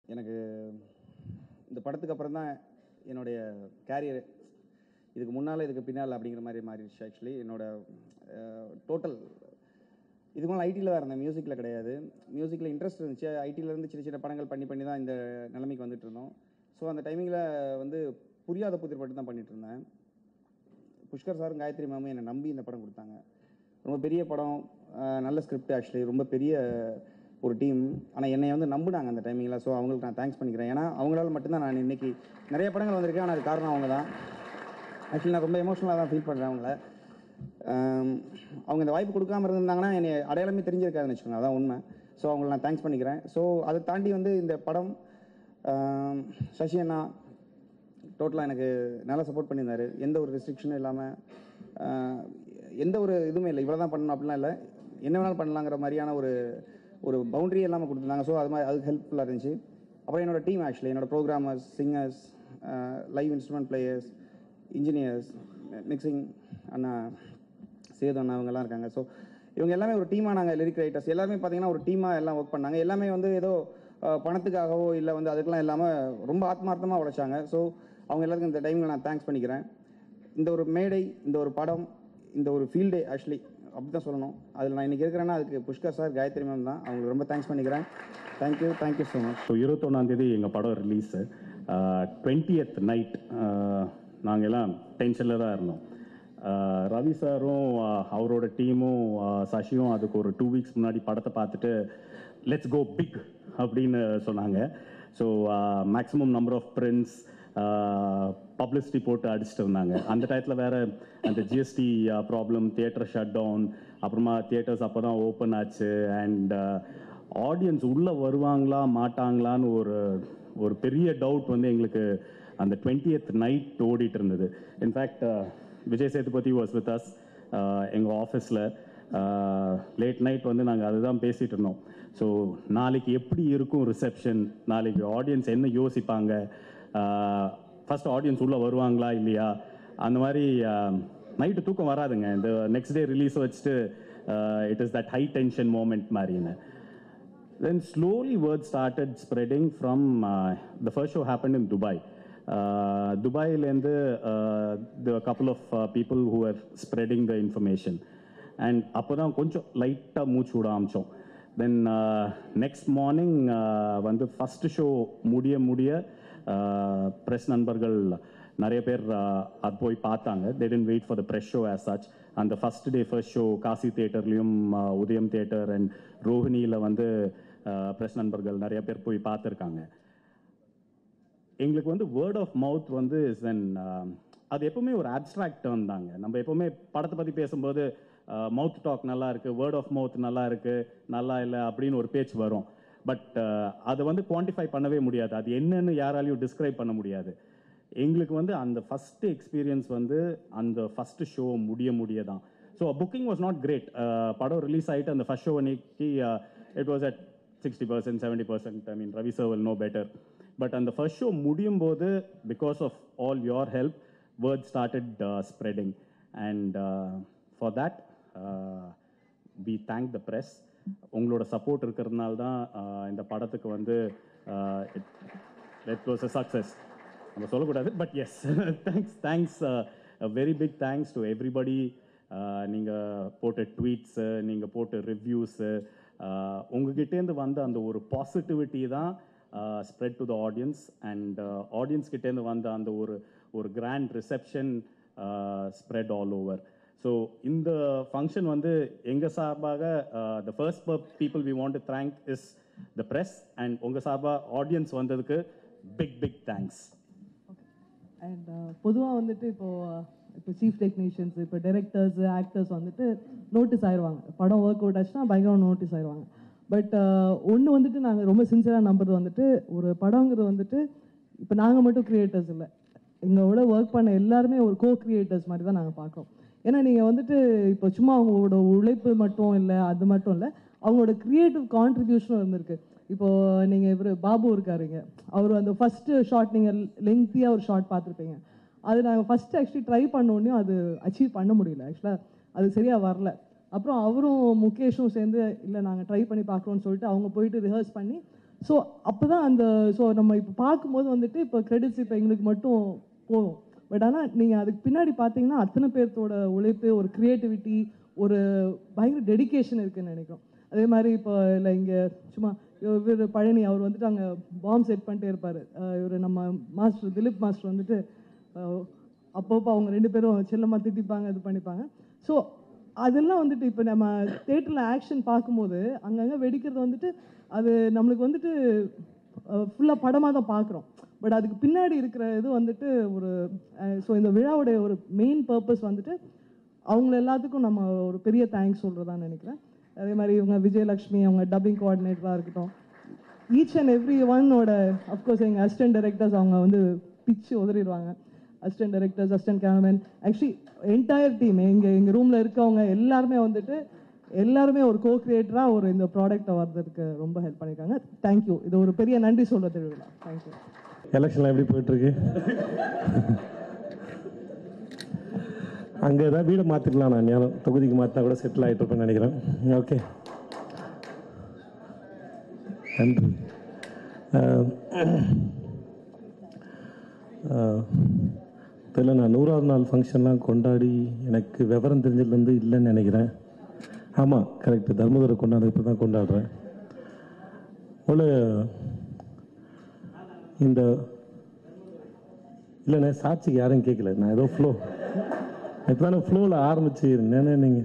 எனக்கு இந்த படத்துக்கு அப்புறம் தான் என்னுடைய கேரியர் இதுக்கு முன்னால் இதுக்கு பின்னால் அப்படிங்கிற மாதிரி மாறிடுச்சு ஆக்சுவலி என்னோட டோட்டல் இதுக்கு மேலே ஐடியில் தான் இருந்தேன் மியூசிக்கில் கிடையாது மியூசிக்கில் இன்ட்ரெஸ்ட் இருந்துச்சு ஐடியில் இருந்து சின்ன சின்ன படங்கள் பண்ணி பண்ணி தான் இந்த நிலைமைக்கு வந்துட்டு இருந்தோம் ஸோ அந்த டைமிங்கில் வந்து புரியாத புதிர் மட்டும் தான் பண்ணிட்டு இருந்தேன் புஷ்கர் சாரும் காயத்ரி மேமும் என்னை நம்பி இந்த படம் கொடுத்தாங்க ரொம்ப பெரிய படம் அஹ் நல்ல ஸ்கிரிப்ட் ஆக்சுவலி ரொம்ப பெரிய ஒரு டீம் ஆனால் என்னை வந்து நம்புனாங்க அந்த டைமிங்கில் ஸோ அவங்களுக்கு நான் தேங்க்ஸ் பண்ணிக்கிறேன் ஏன்னா அவங்களால மட்டும்தான் நான் இன்னைக்கு நிறைய படங்கள் வந்திருக்கேன் ஆனால் அது காரணம் அவங்க தான் ஆக்சுவலி நான் ரொம்ப எமோஷனலாக தான் ஃபீல் பண்ணுறேன் அவங்கள ஆம், அவங்க இந்த வாய்ப்பு கொடுக்காம இருந்திருந்தாங்கன்னா என்னை அடையாளமே தெரிஞ்சிருக்காதுன்னு வச்சுக்கோங்க அதான் உண்மை ஸோ அவங்களை நான் தேங்க்ஸ் பண்ணிக்கிறேன் ஸோ அதை தாண்டி வந்து இந்த படம் ஆம், சசி அண்ணா டோட்டலாக எனக்கு நல்லா சப்போர்ட் பண்ணியிருந்தாரு எந்த ஒரு ரெஸ்ட்ரிக்ஷனும் இல்லாமல் எந்த ஒரு இதுவுமே இல்லை இவ்வளோ தான் பண்ணணும் அப்படிலாம் இல்லை என்ன வேணாலும் பண்ணலாங்கிற மாதிரியான ஒரு ஒரு பவுண்டரி இல்லாமல் கொடுத்துருந்தாங்க ஸோ அது மாதிரி அதுக்கு ஹெல்ப்ஃபுல்லாக இருந்துச்சு அப்புறம் என்னோட டீம் ஆக்சுவலி என்னோட programmers singers live instrument players engineers mixing அண்ணா சேது அண்ணா இவங்கெல்லாம் இருக்காங்க ஸோ இவங்க எல்லாமே ஒரு டீமாக நாங்கள் லிரிக் ரைட்டர்ஸ் எல்லாருமே பார்த்தீங்கன்னா ஒரு டீமாக எல்லாம் ஒர்க் பண்ணாங்க எல்லாமே வந்து ஏதோ அஹ், பணத்துக்காகவோ இல்லை வந்து அதுக்கெல்லாம் இல்லாமல் ரொம்ப ஆத்மார்த்தமாக உழைச்சாங்க ஸோ அவங்க எல்லாருக்கும் இந்த டைமில் நான் தேங்க்ஸ் பண்ணிக்கிறேன் இந்த ஒரு மேடை இந்த ஒரு படம் இந்த ஒரு ஃபீல்டே ஆக்சுவலி அப்படி தான் சொல்லணும் அதில் நான் இன்றைக்கி இருக்கிறேன்னா அதுக்கு புஷ்கர் சார் காயத்ரி மேம் தான் அவங்களுக்கு ரொம்ப தேங்க்ஸ் பண்ணிக்கிறேன் thank you thank you so much so இருபத்தொன்னாந்தேதி எங்கள் படம் ரிலீஸு டுவெண்ட்டியத் நைட் நாங்கள் எல்லாம் டென்ஷனில் தான் இருந்தோம் ஆஹ் ரவி சாரும் ஆஹ் அவரோட டீமும் சசியும் அதுக்கு ஒரு டூ வீக்ஸ் முன்னாடி படத்தை பார்த்துட்டு லெட்ஸ் கோ பிக் அப்படின்னு சொன்னாங்க so maximum number of prints publicity போட்டு அடிச்சுட்டு இருந்தாங்க அந்த டயத்தில் வேற அந்த GST problem theatre shut down அப்புறமா தியேட்டர்ஸ் அப்போ தான் ஓப்பன் ஆச்சு அண்ட் ஆடியன்ஸ் உள்ளே வருவாங்களா மாட்டாங்களான்னு ஒரு ஒரு பெரிய டவுட் வந்து எங்களுக்கு அந்த டுவெண்ட்டியத் நைட் ஓடிட்டு இருந்தது in fact Vijay Sethupathi was with us எங்கள் ஆஃபீஸில் லேட் நைட் வந்து நாங்கள் அதுதான் பேசிகிட்டு இருந்தோம் ஸோ நாளைக்கு எப்படி இருக்கும் ரிசப்ஷன் நாளைக்கு ஆடியன்ஸ் என்ன யோசிப்பாங்க ஃபர்ஸ்ட் ஆடியன்ஸ் உள்ளே வருவாங்களா இல்லையா அந்த மாதிரி நைட்டு தூக்கம் வராதுங்க இந்த நெக்ஸ்ட் டே ரிலீஸ் வச்சுட்டு it is that high tension moment மாதிரின்னு then slowly word started spreading from uh, the first show happened in Dubai. Uh, Dubai and uh, there were a couple of uh, people who were spreading the information. And அப்போதான் கொஞ்சம் லைட்டாக மூச்சு விட ஆரம்பிச்சோம் then next morning வந்து first show முடிய முடிய press நண்பர்கள் நிறைய பேர் uh, அது போய் பார்த்தாங்க they didn't wait for the press show as such அந்த first day first show Kasi தியேட்டர்லேயும் உதயம் தியேட்டர் அண்ட் ரோஹிணியில் வந்து ப்ரெஸ் நண்பர்கள் நிறைய பேர் போய் பார்த்துருக்காங்க எங்களுக்கு வந்து வேர்ட் ஆஃப் மவுத் வந்து இஸ் வென் அது எப்பவுமே ஒரு அப்ட்ராக்ட் டேர்ம் தாங்க நம்ம எப்பவுமே படத்தை பற்றி பேசும்போது மவுத் டாக் நல்லா இருக்கு வேர்ட் ஆஃப் மவுத் நல்லா இருக்கு நல்லா இல்லை அப்படின்னு ஒரு பேச்சு வரும் பட் அதை வந்து குவான்டிஃபை பண்ணவே முடியாது அது என்னன்னு யாராலையும் டிஸ்கிரைப் பண்ண முடியாது எங்களுக்கு வந்து அந்த ஃபர்ஸ்ட் எக்ஸ்பீரியன்ஸ் வந்து அந்த ஃபர்ஸ்ட் ஷோ முடிய முடிய தான் so booking was not great படம் ரிலீஸ் ஆகிட்டு அந்த ஃபர்ஸ்ட் ஷோ அன்னைக்கு it was at sixty percent seventy percent I mean Ravi sir will know better but அந்த ஃபர்ஸ்ட் ஷோ முடியும் போது because of all your help word started spreading and for that we thank the press உங்களோட support இருக்கிறதுனால தான் uh, இந்த படத்துக்கு வந்து it was a success நம்ம சொல்லக்கூடாது but yes thanks thanks very big thanks to everybody நீங்கள் போட்ட ட்வீட்ஸு நீங்கள் போட்ட ரிவ்யூஸு உங்ககிட்டேருந்து வந்த அந்த ஒரு பாசிட்டிவிட்டி தான் spread to the audience and audience கிட்டேருந்து வந்த அந்த ஒரு ஒரு grand reception spread all over so இந்த ஃபங்க்ஷன் வந்து எங்கள் சார்பாக the first people we want to thank is the press and உங்கள் சார்பாக ஆடியன்ஸ் வந்ததுக்கு பிக் பிக் தேங்க்ஸ் அண்ட் பொதுவாக வந்துட்டு இப்போ இப்போ சீஃப் டெக்னீஷியன்ஸ் இப்போ டைரக்டர்ஸ் ஆக்டர்ஸ் வந்துட்டு நோட்டீஸ் ஆயிடுவாங்க படம் ஒர்க் அவுட் ஆச்சுன்னா பயங்கரம் நோட்டீஸ் ஆயிடுவாங்க பட் ஒன்று வந்துட்டு நாங்கள் ரொம்ப சின்சியராக நம்புறது வந்துட்டு ஒரு படங்கிறது வந்துட்டு இப்போ நாங்கள் மட்டும் கிரியேட்டர்ஸ் இல்லை எங்களோட ஒர்க் பண்ண எல்லாருமே ஒரு கோ கிரியேட்டர்ஸ் மாதிரி தான் நாங்கள் பார்க்குறோம் ஏன்னா நீங்கள் வந்துட்டு இப்போ சும்மா அவங்களோட உழைப்பு மட்டும் இல்லை அது மட்டும் இல்லை அவங்களோட கிரியேட்டிவ் கான்ட்ரிபியூஷனும் இருந்திருக்கு இப்போ நீங்கள் இவர் பாபு இருக்காருங்க அவர் அந்த ஃபர்ஸ்ட் ஷாட் நீங்கள் லெங்க்த்தியாக ஒரு ஷாட் பார்த்துருப்பீங்க அது நாங்கள் ஃபர்ஸ்ட் ஆக்சுவலி ட்ரை பண்ணோடனே அது அச்சீவ் பண்ண முடியல ஆக்சுவலாக அது சரியாக வரல அப்புறம் அவரும் முகேஷும் சேர்ந்து இல்லை நாங்கள் ட்ரை பண்ணி பார்க்குறோம்னு சொல்லிட்டு அவங்க போயிட்டு ரிஹர்ஸ் பண்ணி ஸோ அப்போ தான் அந்த ஸோ நம்ம இப்போ பார்க்கும்போது வந்துட்டு இப்போ கிரெடிட்ஸ் இப்போ எங்களுக்கு மட்டும் போகும் பட் ஆனால் நீங்கள் அதுக்கு பின்னாடி பார்த்தீங்கன்னா அத்தனை பேர்த்தோட உழைப்பு ஒரு க்ரியேட்டிவிட்டி ஒரு பயங்கர டெடிகேஷன் இருக்குன்னு நினைக்கிறோம் அதே மாதிரி இப்போ இல்லை இங்கே சும்மா இவர் பழனி அவர் வந்துட்டு அங்கே பாம் செட் பண்ணிட்டே இருப்பார் இவர் நம்ம மாஸ்டர் திலீப் மாஸ்டர் வந்துட்டு அஹ், அப்பப்போ அவங்க ரெண்டு பேரும் செல்லமாக திட்டிப்பாங்க இது பண்ணிப்பாங்க ஸோ அதெல்லாம் வந்துட்டு இப்போ நம்ம தேட்டரில் ஆக்ஷன் பார்க்கும்போது அங்கங்கே வெடிக்கிறது வந்துட்டு அது நம்மளுக்கு வந்துட்டு ஃபுல்லாக படமாக தான் பார்க்குறோம் பட் அதுக்கு பின்னாடி இருக்கிற இது வந்துட்டு ஒரு ஸோ இந்த விழாவுடைய ஒரு மெயின் பர்பஸ் வந்துட்டு அவங்கள எல்லாத்துக்கும் நம்ம ஒரு பெரிய தேங்க்ஸ் சொல்கிறதா நினைக்கிறேன் அதே மாதிரி இவங்க விஜயலக்ஷ்மி அவங்க டப்பிங் கோஆர்டினேட்டராக இருக்கட்டும் ஈச் அண்ட் எவ்ரி ஒன்னோட அஃப்கோர்ஸ் எங்கள் அசிஸ்டன்ட் டைரக்டர்ஸ் அவங்க வந்து பிச்சு உதறிடுவாங்க assistant directors assistant cameraman actually entire team எங்கள் எங்கள் ரூமில் இருக்கவங்க எல்லாருமே வந்துட்டு எல்லாருமே ஒரு கோ கிரியேட்டராக ஒரு இந்த ப்ராடக்ட்டை வர்றதுக்கு ரொம்ப ஹெல்ப் பண்ணியிருக்காங்க தேங்க்யூ இது ஒரு பெரிய நன்றி சொல்கிற திருவிழா தேங்க்யூ எலெக்ஷன்லாம் எப்படி போயிட்டுருக்கு அங்கே ஏதாவது வீடு மாற்றிக்கலாம் நான் நேரம் தொகுதிக்கு மாற்றினா கூட செட்டில் ஆகிட்டு இருப்பேன்னு நினைக்கிறேன் ஓகே நன்றி அஹ், அஹ், தெரியல நான் நூறாவது நாள் ஃபங்க்ஷன்லாம் கொண்டாடி எனக்கு விவரம் தெரிஞ்சதுலேருந்து இல்லைன்னு நினைக்கிறேன் ஆமாம் கரெக்டு தர்மபுரி கொண்டாடு இப்போ தான் கொண்டாடுறேன் ஒரு இந்த இல்லைண்ணே சாட்சிக்கு யாரும் கேட்கல நான் ஏதோ ஃப்ளோ இப்போ தானே ஃப்ளோவில் ஆரம்பிச்சு என்னென்ன நீங்கள்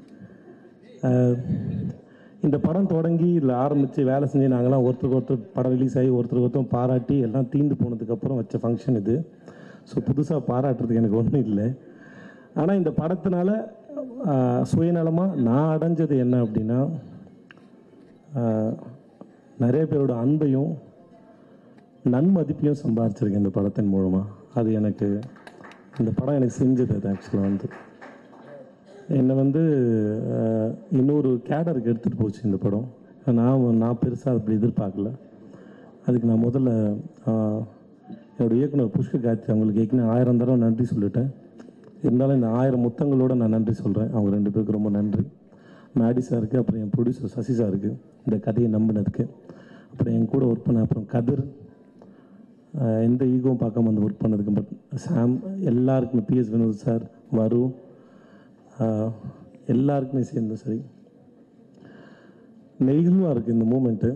இந்த படம் தொடங்கி இதில் ஆரம்பித்து வேலை செஞ்சு நாங்களாம் ஒருத்தருக்கு ஒருத்தர் படம் ரிலீஸ் ஆகி ஒருத்தருக்கு ஒருத்தர் பாராட்டி எல்லாம் தீந்து போனதுக்கப்புறம் வச்ச ஃபங்க்ஷன் இது ஸோ புதுசாக பாராட்டுறதுக்கு எனக்கு ஒன்றும் இல்லை ஆனால் இந்த படத்தினால சுயநலமாக நான் அடைஞ்சது என்ன அப்படின்னா ஆஹ், நிறைய பேரோட அன்பையும் நன்மதிப்பையும் சம்பாரிச்சிருக்கேன் இந்த படத்தின் மூலமாக அது எனக்கு இந்த படம் எனக்கு செஞ்சது அது ஆக்சுவலாக வந்து என்னை வந்து அஹ், இன்னொரு கேடருக்கு எடுத்துகிட்டு போச்சு இந்த படம் நான் நான் பெருசாக அப்படி எதிர்பார்க்கல அதுக்கு நான் முதல்ல அஹ், என்னோட இயக்குனர் புஷ்க காயத்ரி அவங்களுக்கு ஏற்கனவே ஆயிரம் தடவை நன்றி சொல்லிட்டேன் இருந்தாலும் இந்த ஆயிரம் முத்தங்களோட நான் நன்றி சொல்கிறேன் அவங்க ரெண்டு பேருக்கு ரொம்ப நன்றி மேடி சாருக்கு அப்புறம் என் ப்ரொடியூசர் சசி சாருக்கு இந்த கதையை நம்பினதுக்கு அப்புறம் என் கூட ஒர்க் பண்ண அப்புறம் கதிர் அஹ் எந்த ஈகோவும் பார்க்காம வந்து ஒர்க் பண்ணதுக்கு பட் சாம் எல்லாருக்குமே பிஎஸ் வினோத் சார் வரு அஹ் எல்லாருக்குமே சேர்ந்து சரி நெகிழ்வாக இருக்குது இந்த மூமெண்ட்டு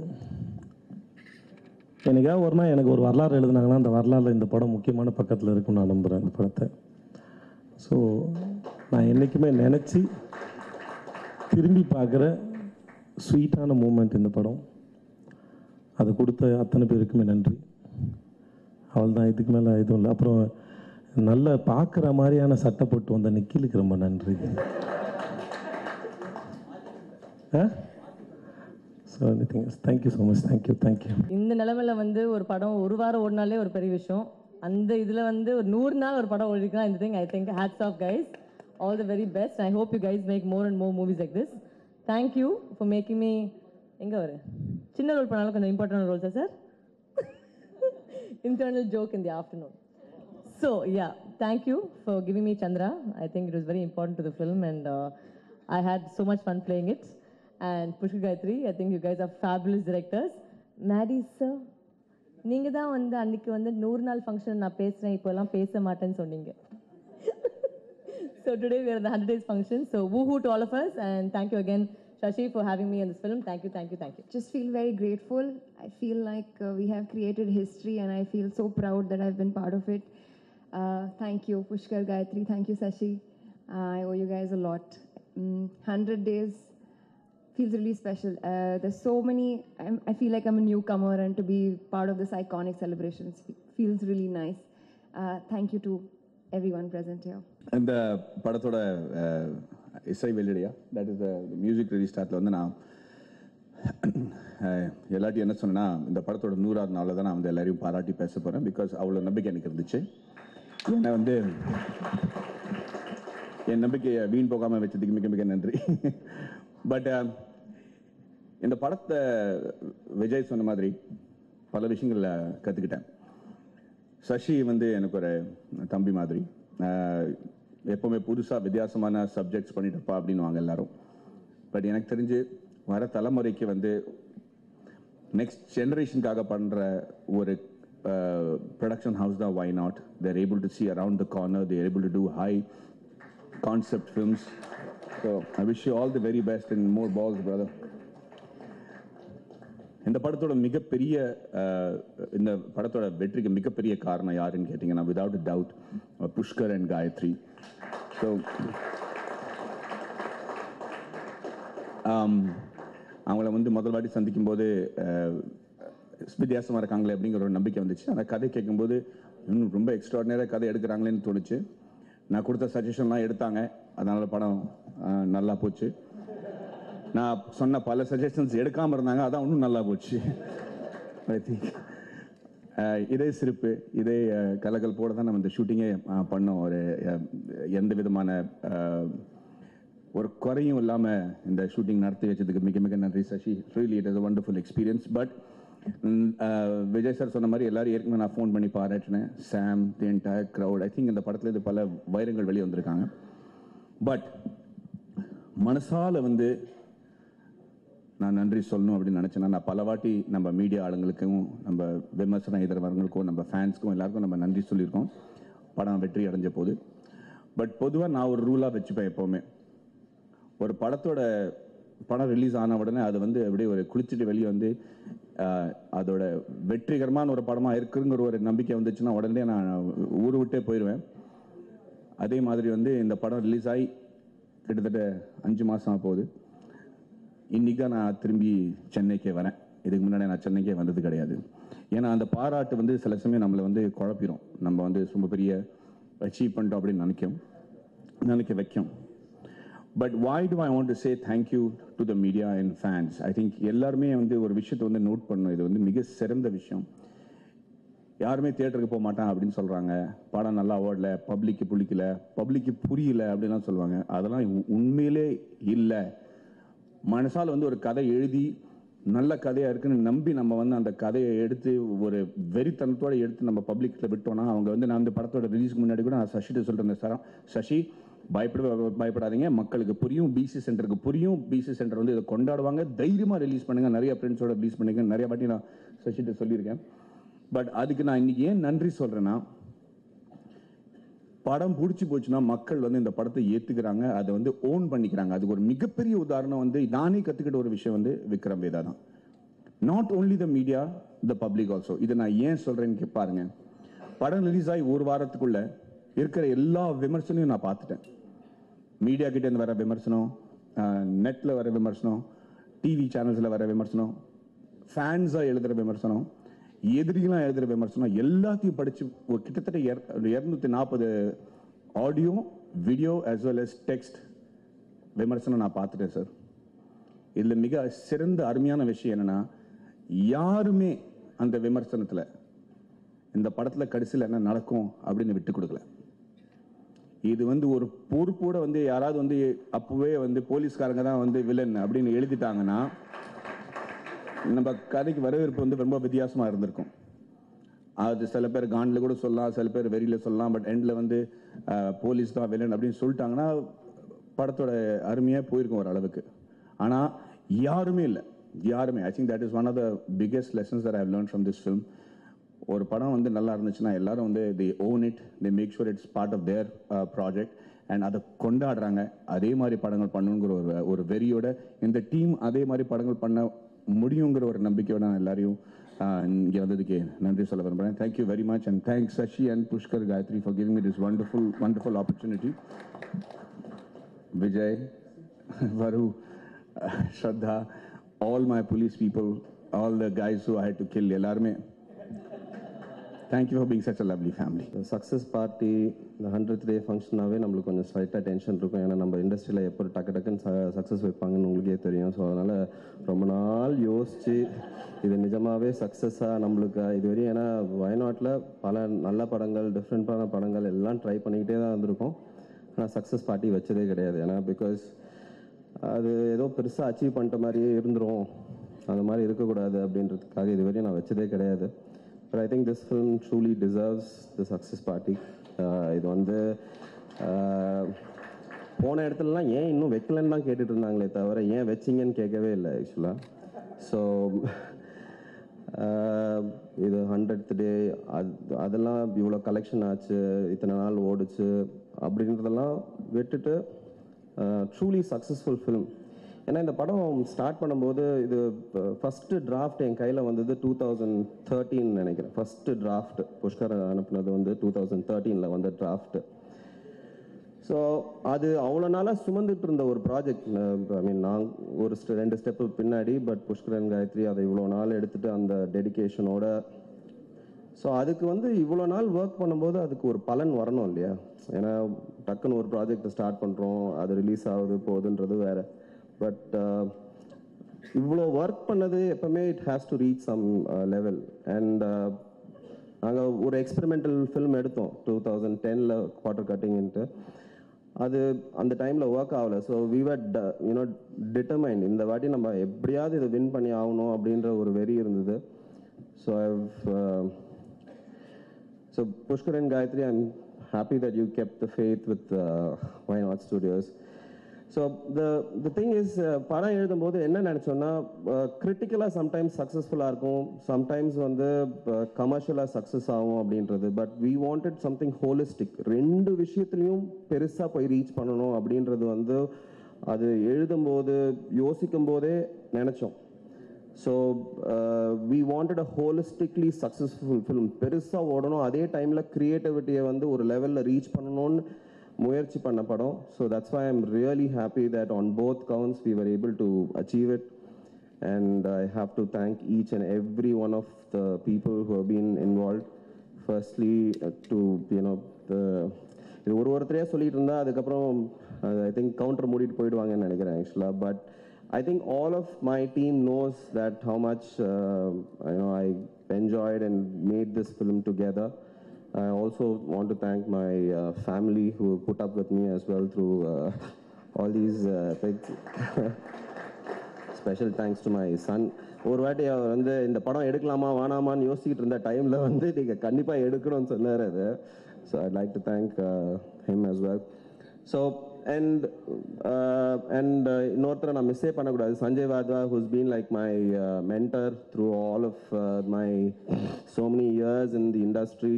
எனக்காக ஒரு நாள் எனக்கு ஒரு வரலாறு எழுதுனாங்கன்னா அந்த வரலாறுல இந்த படம் முக்கியமான பக்கத்தில் இருக்கும்னு நான் நம்புகிறேன் இந்த படத்தை ஸோ நான் என்றைக்குமே நினச்சி திரும்பி பார்க்குற ஸ்வீட்டான மூமெண்ட் இந்த படம் அதை கொடுத்த அத்தனை பேருக்குமே நன்றி அவள் தான் இதுக்கு மேலே எதுவும் இல்லை அப்புறம் நல்ல பார்க்குற மாதிரியான சட்டை போட்டு வந்த நிக்கிலுக்கு ரொம்ப நன்றி so anything thank you so much thank you thank you இந்த நிலமையில வந்து ஒரு படம் ஒரு வாரம் ஓடினாலே ஒரு பெரிய விஷயம் அந்த இதில் வந்து ஒரு நூறு நாள் ஒரு படம் ஓடிக்கலாம் இந்த thing I think hats off guys all the very best I hope you guys make more and more movies like this thank you for making me எங்கே வரு சின்ன ரோல் பண்ணாலும் கொஞ்சம் important role sir internal joke in the afternoon. So yeah, thank you for giving me Chandra. I think it was very important to the film, and uh, I had so much fun playing it. And Pushkar Gayatri, I think you guys are fabulous directors. Maddie sir, நீங்க தான் வந்து அன்னைக்கு வந்து நூறு நாள் function நான் பேசுறேன் இப்போல்லாம் பேச மாட்டேன்னு சொன்னீங்க so today we are at the 100 days function. So woohoo to all of us, and thank you again, Shashi, for having me in this film. Thank you, thank you, thank you. just feel very grateful. I feel like uh, we have created history and I feel so proud that I've been part of it. Uh, thank you, Pushkar Gayatri. Thank you, Sashi. Uh, I owe you guys a lot. Mm, 100 days feels really special. Uh, there's so many, I'm, I feel like I'm a newcomer and to be part of this iconic celebrations fe- feels really nice. Uh, thank you to everyone present here. இந்த படத்தோட அஹ், இசை வெளியிடையா that is music ரிலீஸ்டாட்டில் வந்து நான் அஹ், எல்லாத்தையும் என்ன சொன்னேன்னா இந்த படத்தோட நூறாவது நாளில் தான் நான் வந்து எல்லாரையும் பாராட்டி பேச போகிறேன் பிகாஸ் அவ்வளோ நம்பிக்கை எனக்கு இருந்துச்சு ஏன்னா வந்து என் நம்பிக்கையை வீண் போகாமல் வச்சதுக்கு மிக மிக நன்றி பட் இந்த படத்தை விஜய் சொன்ன மாதிரி பல விஷயங்களில் கற்றுக்கிட்டேன் சசி வந்து எனக்கு ஒரு தம்பி மாதிரி ஆஹ் எப்பவுமே புதுசாக வித்தியாசமான சப்ஜெக்ட்ஸ் பண்ணிட்டுப்பா அப்படின்னு வாங்க எல்லாரும் பட் எனக்கு தெரிஞ்சு வர தலைமுறைக்கு வந்து நெக்ஸ்ட் ஜெனரேஷனுக்காக பண்ணுற ஒரு ப்ரொடக்ஷன் ஹவுஸ் தான் Y Not they're able to see around the corner they're able to do high concept films so I wish you all the very best in more balls brother இந்த படத்தோட மிகப்பெரிய அஹ், இந்த படத்தோட வெற்றிக்கு மிகப்பெரிய காரணம் யாருன்னு கேட்டிங்கன்னா without doubt Pushkar and Gayathri so அவங்கள வந்து முதல் வாட்டி சந்திக்கும் போது அஹ், வித்தியாசமா இருக்காங்களே அப்படிங்கிற ஒரு நம்பிக்கை வந்துச்சு அந்த கதை கேட்கும்போது இன்னும் ரொம்ப எக்ஸ்ட்ராடினரியாக கதை எடுக்கிறாங்களேன்னு தோணுச்சு நான் கொடுத்த சஜஷன்லாம் எடுத்தாங்க அதனால படம் அஹ், நல்லா போச்சு நான் சொன்ன பல சஜஷன்ஸ் எடுக்காம இருந்தாங்க அதான் இன்னும் நல்லா போச்சு ஐ திங்க் இதே சிரிப்பு இதே அஹ், கலகலப்போட தான் நம்ம இந்த ஷூட்டிங்கே பண்ணோம் ஒரு அஹ், எந்த விதமான அஹ், ஒரு குறையும் இல்லாம இந்த ஷூட்டிங் நடத்தி வச்சதுக்கு மிக மிக நன்றி Sashi really it is wonderful experience but Vijay sir சொன்ன மாதிரி எல்லாரும் ஏற்கனவே நான் ஃபோன் பண்ணி பாராட்டினேன் Sam the entire crowd I think இந்த படத்துல இது பல வைரங்கள் வெளியே வந்திருக்காங்க பட் மனசால வந்து நான் நன்றி சொல்லணும் அப்படின்னு நினச்சேன்னா நான் பல வாட்டி நம்ம மீடியா ஆளுங்களுக்கும் நம்ம விமர்சனம் எதிர்வர்களுக்கும் நம்ம ஃபேன்ஸ்க்கும் எல்லாருக்கும் நம்ம நன்றி சொல்லியிருக்கோம் படம் வெற்றி அடைஞ்ச போது பட் பொதுவாக நான் ஒரு ரூலாக வச்சுப்பேன் எப்போவுமே ஒரு படத்தோட படம் ரிலீஸ் ஆன உடனே அது வந்து அப்படியே ஒரு குளிச்சுட்டு வெளியே வந்து ஆஹ், அதோட வெற்றிகரமான ஒரு படமாக இருக்குங்கிற ஒரு நம்பிக்கை வந்துச்சுன்னா உடனே நான் ஊர் விட்டே போயிடுவேன் அதே மாதிரி வந்து இந்த படம் ரிலீஸ் ஆகி கிட்டத்தட்ட அஞ்சு மாதம் போகுது இன்னைக்கு தான் நான் திரும்பி சென்னைக்கே வரேன் இதுக்கு முன்னாடி நான் சென்னைக்கே வந்தது கிடையாது ஏன்னா அந்த பாராட்டு வந்து சில சமயம் நம்மளை வந்து குழப்பிடும் நம்ம வந்து ரொம்ப பெரிய அச்சீவ் பண்ணிட்டோம் அப்படின்னு நினைக்கும் நினைக்க வைக்கும் but why do I want to say thank you to the media and fans I think எல்லாருமே வந்து ஒரு விஷயத்தை வந்து நோட் பண்ணணும் இது வந்து மிக சிறந்த விஷயம் யாருமே தியேட்டருக்கு போக மாட்டான் அப்படின்னு சொல்றாங்க படம் நல்லா ஓடல பப்ளிக்கு பிடிக்கல பப்ளிக்கு புரியல அப்படின்லாம் சொல்லுவாங்க அதெல்லாம் உ- உண்மையிலே இல்லை மனசால வந்து ஒரு கதை எழுதி நல்ல கதையா இருக்குன்னு நம்பி நம்ம வந்து அந்த கதையை எடுத்து ஒரு வெறித்தனத்தோட எடுத்து நம்ம பப்ளிக்ல விட்டோம்னா அவங்க வந்து நான் அந்த படத்தோட ரிலீஸ்க்கு முன்னாடி கூட நான் சசிட்ட சொல்லிட்டு சார் சசி பயப்பட பயப்படாதீங்க மக்களுக்கு புரியும் பிசி சென்டருக்கு புரியும் பிசி சென்டர் வந்து இதை கொண்டாடுவாங்க தைரியமா ரிலீஸ் பண்ணுங்க நிறைய ஃப்ரெண்ட்ஸோட ரிலீஸ் பண்ணுங்க நிறைய வாட்டி நான் சசிட்ட சொல்லியிருக்கேன் பட் அதுக்கு நான் இன்னைக்கு ஏன் நன்றி சொல்றேன்னா படம் பிடிச்சி போச்சுன்னா மக்கள் வந்து இந்த படத்தை ஏத்துக்கிறாங்க அதை வந்து ஓன் பண்ணிக்கிறாங்க அதுக்கு ஒரு மிகப்பெரிய உதாரணம் வந்து நானே கத்துக்கிட்ட ஒரு விஷயம் வந்து விக்ரம் வேதா தான் not only the media the public also இதை நான் ஏன் சொல்றேன்னு கே- பாருங்க படம் ரிலீஸ் ஆகி ஒரு வாரத்துக்குள்ள இருக்கிற எல்லா விமர்சனையும் நான் பார்த்துட்டேன் மீடியா கிட்ட இருந்து வர விமர்சனம் நெட்ல வர விமர்சனம் டிவி சேனல்ஸ்ல வர விமர்சனம் ஃபேன்ஸா எழுதுற விமர்சனம் எதிரிகளாம் எழுதுற விமர்சனம் எல்லாத்தையும் படிச்சு ஒரு கிட்டத்தட்ட இரநூத்தி நாற்பது audio video as well as text விமர்சனம் நான் பார்த்துட்டேன் சார் இதுல மிக சிறந்த அருமையான விஷயம் என்னன்னா யாருமே அந்த விமர்சனத்துல இந்த படத்துல கடைசியில் என்ன நடக்கும் அப்படின்னு விட்டு கொடுக்கல இது வந்து ஒரு பொறுப்போட வந்து யாராவது வந்து அப்பவே வந்து போலீஸ்காரங்க தான் வந்து வில்லன் அப்படின்னு எழுதிட்டாங்கன்னா நம்ம கதைக்கு வரவேற்பு வந்து ரொம்ப வித்தியாசமா இருந்திருக்கும் அது சில பேர் காண்டில் கூட சொல்லலாம் சில பேர் வெறியில சொல்லலாம் பட் எண்ட்ல வந்து அஹ், போலீஸ் தான் வில்லன் அப்படின்னு சொல்லிட்டாங்கன்னா படத்தோட அருமையா போயிருக்கும் ஒரு அளவுக்கு ஆனா யாருமே இல்லை யாருமே I think that is one of the biggest lessons that I learn from this film ஒரு படம் வந்து நல்லா இருந்துச்சுன்னா எல்லாரும் வந்து they own it they make sure it's part of their project and அதை கொண்டாடுறாங்க அதே மாதிரி படங்கள் பண்ணணுங்கிற ஒரு ஒரு வெறியோட இந்த டீம் அதே மாதிரி படங்கள் பண்ண முடியுங்கிற ஒரு நம்பிக்கையோட நான் எல்லாரையும் ஆஹ், இங்க வந்ததுக்கு நன்றி சொல்ல விரும்புறேன் thank you very much and thanks Sashi and Pushkar Gayathri for giving it is wonderful wonderful opportunity Vijay, Varu, uh, Shraddha, all my police people, all the guys who I had to kill, எல்லாருமே Thank you for being such a lovely family. Success party இந்த hundred day ஃபங்க்ஷனாகவே நம்மளுக்கு கொஞ்சம் ஸ்லைட்டாக tension இருக்கும் ஏன்னா நம்ம இண்டஸ்ட்ரியில் எப்போ டக்கு டக்குன்னு சக்ஸஸ் வைப்பாங்கன்னு உங்களுக்கே தெரியும் ஸோ அதனால் ரொம்ப நாள் யோசித்து இது நிஜமாகவே சக்ஸஸாக நம்மளுக்கு இதுவரையும் ஏன்னா வயநாட்டில் பல நல்ல படங்கள் டிஃப்ரெண்ட்டான படங்கள் எல்லாம் ட்ரை பண்ணிக்கிட்டே தான் இருந்திருக்கோம் ஆனால் சக்ஸஸ் பார்ட்டி வச்சதே கிடையாது ஏன்னா பிகாஸ் அது ஏதோ பெருசாக அச்சீவ் பண்ணிட்ட மாதிரியே இருந்துரும் அந்த மாதிரி இருக்கக்கூடாது அப்படின்றதுக்காக இதுவரையும் நான் வச்சதே கிடையாது but I think this film truly deserves the success party இது வந்து ஆஹ், போன இடத்துலலாம் ஏன் இன்னும் வைக்கலன்னு தான் கேட்டுட்டு இருந்தாங்களே தவிர ஏன் வச்சிங்கன்னு கேட்கவே இல்லை ஆக்சுவலாக ஸோ ஆஹ் இது ஹண்ட்ரட் டே அது அதெல்லாம் இவ்வளோ கலெக்ஷன் ஆச்சு இத்தனை நாள் ஓடுச்சு அப்படின்றதெல்லாம் விட்டுட்டு ட்ரூலி சக்ஸஸ்ஃபுல் ஃபிலிம் ஏன்னா இந்த படம் ஸ்டார்ட் பண்ணும்போது இது ஃபஸ்ட்டு டிராஃப்ட் என் கையில் வந்தது டூ தௌசண்ட் தேர்ட்டின் நினைக்கிறேன் ஃபஸ்ட்டு டிராஃப்ட் புஷ்கர் அனுப்புனது வந்து டூ தௌசண்ட் தேர்ட்டீனில் வந்த டிராஃப்ட்டு ஸோ அது அவ்வளோ நாளாக சுமந்துட்டு இருந்த ஒரு ப்ராஜெக்ட் ஐ மீன் நான் ஒரு ஸ்டெ ரெண்டு ஸ்டெப்பு பின்னாடி பட் புஷ்கரன் காயத்ரி அதை இவ்வளோ நாள் எடுத்துட்டு அந்த டெடிகேஷனோட ஸோ அதுக்கு வந்து இவ்வளோ நாள் ஒர்க் பண்ணும்போது அதுக்கு ஒரு பலன் வரணும் இல்லையா ஏன்னா டக்குன்னு ஒரு ப்ராஜெக்டை ஸ்டார்ட் பண்ணுறோம் அது ரிலீஸ் ஆகுது போகுதுன்றது வேற பட் இவ்வளோ ஒர்க் பண்ணது எப்பவுமே it has to reach some level and நாங்கள் ஒரு எக்ஸ்பெரிமெண்டல் ஃபிலிம் எடுத்தோம் டூ தௌசண்ட் டெனில் குவார்டர் கட்டிங்ன்ட்டு அது அந்த டைமில் ஒர்க் ஆகல ஸோ விவர் யூனோ டிட்டர்மைன் இந்த வாட்டி நம்ம எப்படியாவது இதை வின் பண்ணி ஆகணும் அப்படின்ற ஒரு வெறி இருந்தது so so Pushkar and Gayathri I'm happy that you kept the faith with Y Not Studios so the the thing is படம் எழுதும்போது என்ன நினச்சோன்னா கிரிட்டிக்கலாக சம்டைம்ஸ் சக்ஸஸ்ஃபுல்லாக இருக்கும் சம்டைம்ஸ் வந்து கமர்ஷியலாக சக்ஸஸ் ஆகும் அப்படின்றது but we wanted something holistic ரெண்டு விஷயத்துலையும் பெருசாக போய் ரீச் பண்ணணும் அப்படின்றது வந்து அது எழுதும்போது யோசிக்கும் போதே நினச்சோம் so we wanted a holistically successful film பெருசாக ஓடணும் அதே டைமில் க்ரியேட்டிவிட்டியை வந்து ஒரு லெவலில் ரீச் பண்ணணும்னு முயற்சி பண்ண படம் so that's why I'm really happy that on both counts we were able to achieve it and I have to thank each and every one of the people who have been involved firstly to you know இது ஒரு ஒருத்தரையாக சொல்லிட்டு இருந்தா அதுக்கப்புறம் I think counter மூடிட்டு போயிடுவாங்கன்னு நினைக்கிறேன் ஆக்சுவலாக but I think all of my team knows that how much uh, you know I enjoyed and made this film together. I also want to thank my uh, family who put up with me as well through uh, all these uh, things. Special thanks to my son ஒரு வாட்டி அவர் வந்து இந்த படம் எடுக்கலாமா வேணாமான்னு யோசிச்சுட்டு இருந்த டைமில் வந்து நீங்கள் கண்டிப்பாக எடுக்கணும்னு சொன்னார் அது so I like to thank him as well so and and இன்னொருத்தரை நான் மிஸ்ஸே பண்ணக்கூடாது Sanjay Wadhwa who's been like my mentor through all of my so many years in the industry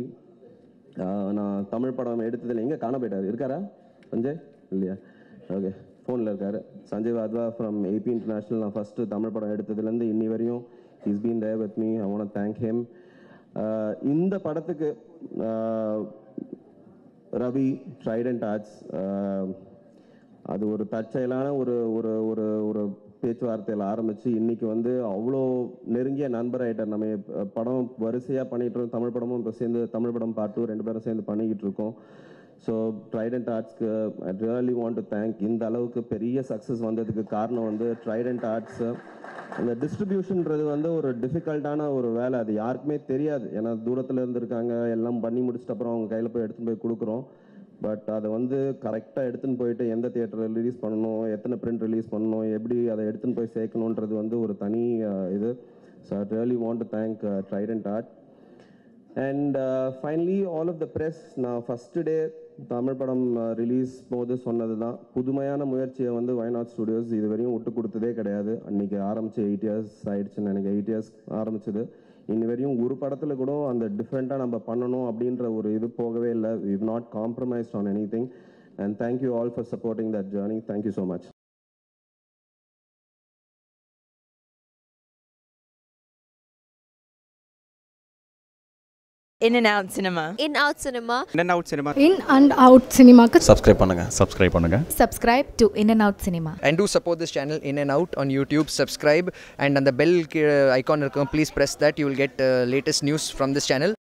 நான் தமிழ் படம் எடுத்ததில் எங்கே காண போயிட்டார் இருக்காரா சஞ்சய் இல்லையா ஓகே ஃபோனில் இருக்காரு Sanjay Wadhwa from AP International நான் ஃபஸ்ட்டு தமிழ் படம் எடுத்ததுலேருந்து இன்னி வரையும் is been there with me I want thank him இந்த படத்துக்கு uh, ரவி ட்ரைடன்ட் ஆர்ட்ஸ் அது ஒரு தற்செயலான ஒரு ஒரு ஒரு ஒரு பேச்சுவார்த்தையில் ஆரம்பித்து இன்னைக்கு வந்து அவ்வளோ நெருங்கிய நண்பர் ஆகிட்டார் நம்ம எப்ப- படம் வரிசையாக பண்ணிட்டு இருக்கோம் தமிழ் படமும் இப்போ சேர்ந்து தமிழ் படம் பார்ட் டூ ரெண்டு பேரும் சேர்ந்து பண்ணிக்கிட்டு இருக்கோம் ஸோ ட்ரைடன்ட் ஆர்ட்ஸ்க்கு I really want to thank இந்த அளவுக்கு பெரிய சக்ஸஸ் வந்ததுக்கு காரணம் வந்து ட்ரைடன்ட் ஆர்ட்ஸு அந்த டிஸ்ட்ரிபியூஷன்ன்றது வந்து ஒரு டிஃபிகல்ட்டான ஒரு வேலை அது யாருக்குமே தெரியாது ஏன்னா தூரத்தில் இருந்திருக்காங்க எல்லாம் பண்ணி முடிச்சிட்ட அப்புறம் அவங்க கையில் போய் எடுத்துன்னு போய் கொடுக்குறோம் பட் அதை வந்து கரெக்டாக எடுத்துன்னு போயிட்டு எந்த தியேட்டரில் ரிலீஸ் பண்ணணும் எத்தனை பிரிண்ட் ரிலீஸ் பண்ணணும் எப்படி அதை எடுத்துன்னு போய் சேர்க்கணுன்றது வந்து ஒரு தனி அஹ், இது so I really want to thank Trident Art and finally all of the press நான் ஃபஸ்ட்டு டே தமிழ் படம் ரிலீஸ் போது சொன்னது தான் புதுமையான முயற்சியை வந்து வயநாட் ஸ்டுடியோஸ் இது வரையும் விட்டு கொடுத்ததே கிடையாது அன்னைக்கு ஆரம்பிச்சு எயிட் இயர்ஸ் ஆயிடுச்சுன்னு எனக்கு எயிட் இயர்ஸ் ஆரம்பிச்சது இன்னி வரையும் ஒரு படத்தில் கூட அந்த டிஃப்ரெண்ட்டாக நம்ம பண்ணணும் அப்படின்ற ஒரு இது போகவே இல்லை we've not compromised on anything and thank you all for supporting that journey thank you so much In and out cinema. In Out Cinema. In and out cinema. In and out சினிமாக்கு சப்ஸ்கிரைப் பண்ணுங்க subscribe பண்ணுங்க subscribe to in and out cinema And do support this channel in and out on YouTube. Subscribe and on the bell uh, icon, please press that. You will get uh, latest news from this channel.